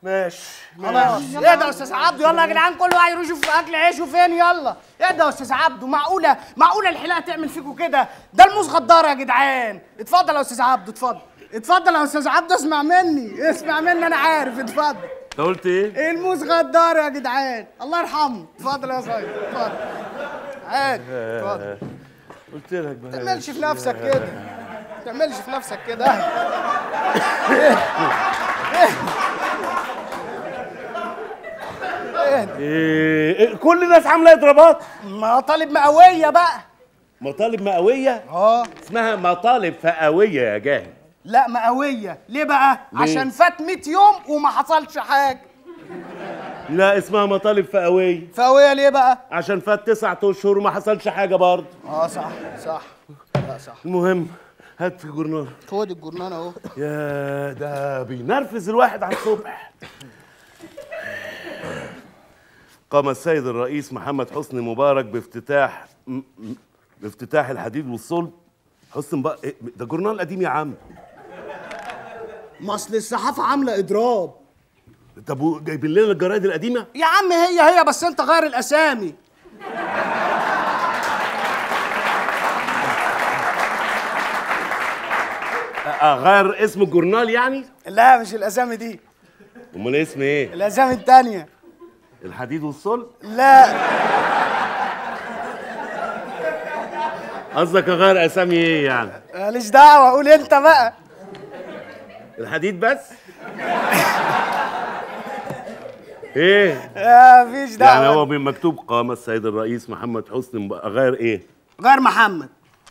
ماشي خلاص اهدى يا استاذ عبده يلا يا جدعان كل واحد يروح يشوف اكل عيشه فين يلا اهدى يا استاذ عبده معقوله معقوله الحلاقه تعمل فيكم كده ده الموز غدار يا جدعان اتفضل يا استاذ عبده اتفضل اتفضل يا استاذ عبده اسمع مني اسمع مني انا عارف اتفضل انت قلت ايه؟ الموز غدار يا جدعان الله يرحمه اتفضل يا صايد اتفضل عادي اتفضل قلت لك بقى ما تعملش في نفسك كده ما تعملش في نفسك كده إيه إيه، كل الناس عامله اضرابات مطالب مئويه بقى مطالب مئويه اه اسمها مطالب فئويه يا جاهل لا مئويه ليه بقى ليه؟ عشان فات 100 يوم وما حصلش حاجه لا اسمها مطالب فئويه فئويه ليه بقى عشان فات تسعة اشهر وما حصلش حاجه برضه اه صح صح لا صح المهم هات في جورنال خد الجرنان اهو يا ده بينرفز الواحد على الصبح قام السيد الرئيس محمد حسني مبارك بافتتاح م- م- بافتتاح الحديد والصلب حسني مبارك إيه، ده جورنال قديم يا عم ما اصل الصحافه عامله اضراب طب و- جايبين لنا الجرايد القديمه يا عم هي هي بس انت غير الاسامي اغير اسم الجورنال يعني لا مش الاسامي دي امال اسم ايه الاسامي التانية الحديد والصلب لا قصدك اغير اسامي ايه يعني ماليش دعوه قول انت بقى الحديد بس ايه آه مفيش دعوه يعني هو مكتوب قام السيد الرئيس محمد حسني مبارك اغير ايه غير محمد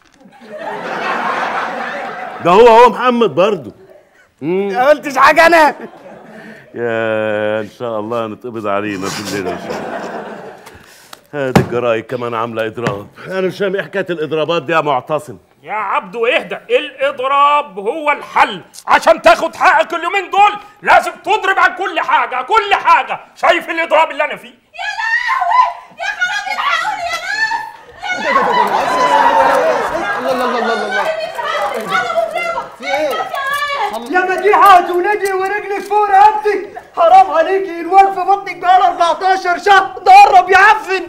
ده هو هو محمد برضه ما قلتش حاجه انا يا ان شاء الله نتقبض علينا كلنا ان شاء الله هذه الجرايد كمان عامله اضراب انا مش فاهم ايه حكايه الاضرابات دي يا معتصم يا عبدو اهدى الاضراب هو الحل عشان تاخد حقك اليومين دول لازم تضرب عن كل حاجه كل حاجه شايف الاضراب اللي انا فيه يا لهوي يا خرابي العقل يا ناس يا مديحة ولدي ورجلك فوق رقبتك حرام عليكي الواد في بطنك بقاله 14 شهر ده قرب يعفن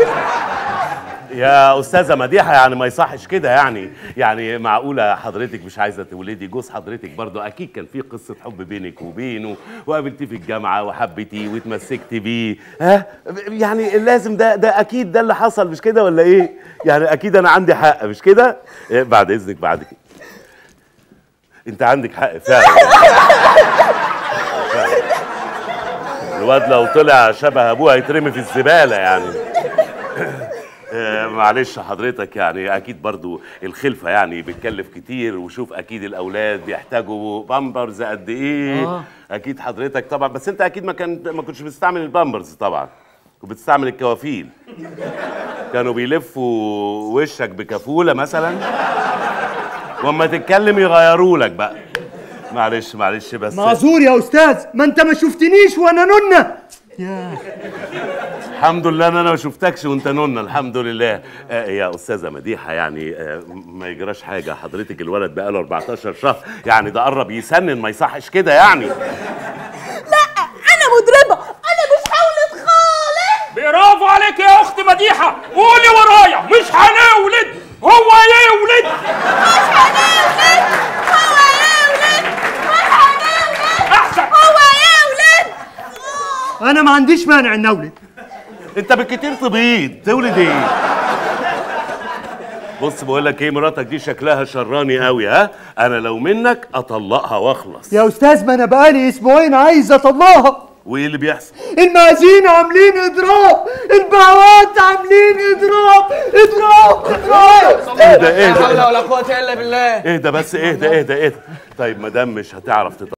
يا استاذه مديحه يعني ما يصحش كده يعني يعني معقوله حضرتك مش عايزه تولدي جوز حضرتك برضو اكيد كان في قصه حب بينك وبينه وقابلتيه في الجامعه وحبيتيه واتمسكت بيه ها يعني لازم ده ده اكيد ده اللي حصل مش كده ولا ايه يعني اكيد انا عندي حق مش كده إيه، بعد اذنك بعد كده انت عندك حق فعلا فعلا. الواد لو طلع شبه ابوه هيترمي في الزباله يعني آه، معلش حضرتك يعني اكيد برضو الخلفه يعني بتكلف كتير وشوف اكيد الاولاد بيحتاجوا بامبرز قد ايه آه. اكيد حضرتك طبعا بس انت اكيد ما كان ما كنتش بتستعمل البامبرز طبعا وبتستعمل الكوافيل كانوا بيلفوا وشك بكفوله مثلا واما تتكلم يغيروا لك بقى معلش معلش بس معذور يا استاذ ما انت ما شفتنيش وانا ننه الحمد لله ان انا ما شفتكش وانت نونه الحمد لله آه يا استاذه مديحه يعني آه ما يجراش حاجه حضرتك الولد بقاله 14 شهر يعني ده قرب يسنن ما يصحش كده يعني لا انا مضربه انا مش هولد خالص برافو عليك يا اخت مديحه قولي ورايا مش هنولد هو يولد مش هنولد هو يولد مش هنولد احسن هو يولد انا ما عنديش مانع ان اولد انت بالكتير تبيض تولد ايه بص بقول لك ايه مراتك دي شكلها شراني قوي ها انا لو منك اطلقها واخلص يا استاذ ما انا بقالي اسبوعين عايز اطلقها وايه اللي بيحصل المعازيم عاملين اضراب البعوات عاملين اضراب اضراب اضراب ايه ده ايه لا حول ده ولا قوة إلا بالله ايه ده بس ايه ده ايه ده ايه ده طيب مدام مش هتعرف تطلق